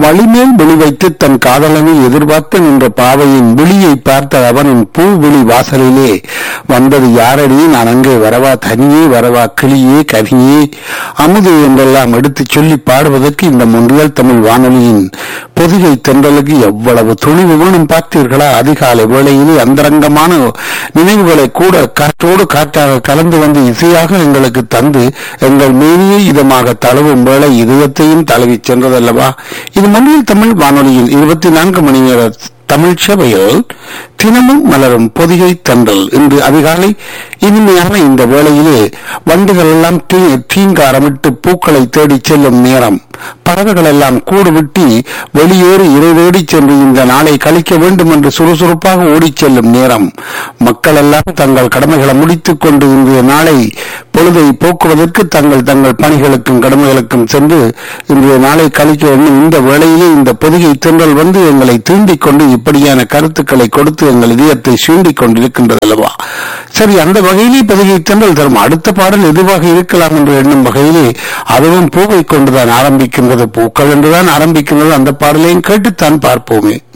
வழிமேல் விழி வைத்து தன் காதலனை எதிர்பார்த்து நின்ற பாவையின் விழியை பார்த்த அவனின் பூ விழி வாசலிலே வந்தது யாரடி நான் அங்கே வரவா தனியே வரவா கிளியே கனியே அமுது என்றெல்லாம் எடுத்துச் சொல்லி பாடுவதற்கு இந்த முன்றியல் தமிழ் வானொலியின் பொதிகை தென்றலுக்கு எவ்வளவு துணிவு வேணும் பார்த்தீர்களா அதிகாலை வேளையிலே அந்தரங்கமான நினைவுகளை கூட காற்றோடு காற்றாக கலந்து வந்து இசையாக எங்களுக்கு தந்து எங்கள் மேனியை இதமாக தழுவும் வேளை இதயத்தையும் தழுவிச் சென்றதல்லவா இது மொழியில் தமிழ் வானொலியின் இருபத்தி நான்கு மணி நேர தமிழ் சபையில் தினமும் மலரும் பொதிகை தண்டல் இன்று அதிகாலை இனிமையான இந்த வேளையிலே வண்டுகள் எல்லாம் தீ- தீங்காரமிட்டு பூக்களை தேடிச் செல்லும் நேரம் பறவைகள் எல்லாம் கூடு விட்டி வெளியேறி இறைவேடி சென்று இந்த நாளை கழிக்க வேண்டும் என்று சுறுசுறுப்பாக ஓடிச் செல்லும் நேரம் மக்கள் எல்லாம் தங்கள் கடமைகளை முடித்துக் கொண்டு இன்றைய நாளை பொழுதை போக்குவதற்கு தங்கள் தங்கள் பணிகளுக்கும் கடமைகளுக்கும் சென்று இன்றைய நாளை கழிக்க வேண்டும் இந்த வேளையிலே இந்த பொதிகை தென்றல் வந்து எங்களை தீண்டிக் கொண்டு இப்படியான கருத்துக்களை கொடுத்து எங்கள் இதயத்தை சீண்டிக் கொண்டிருக்கின்றது அல்லவா சரி அந்த வகையிலே பொதிகை தென்றல் தரும் அடுத்த பாடல் எதுவாக இருக்கலாம் என்று எண்ணும் வகையிலே அதுவும் பூவை கொண்டுதான் ஆரம்பிக்கின்றது பூக்கள் என்றுதான் ஆரம்பிக்கின்றது அந்த பாடலையும் கேட்டுத்தான் பார்ப்போமே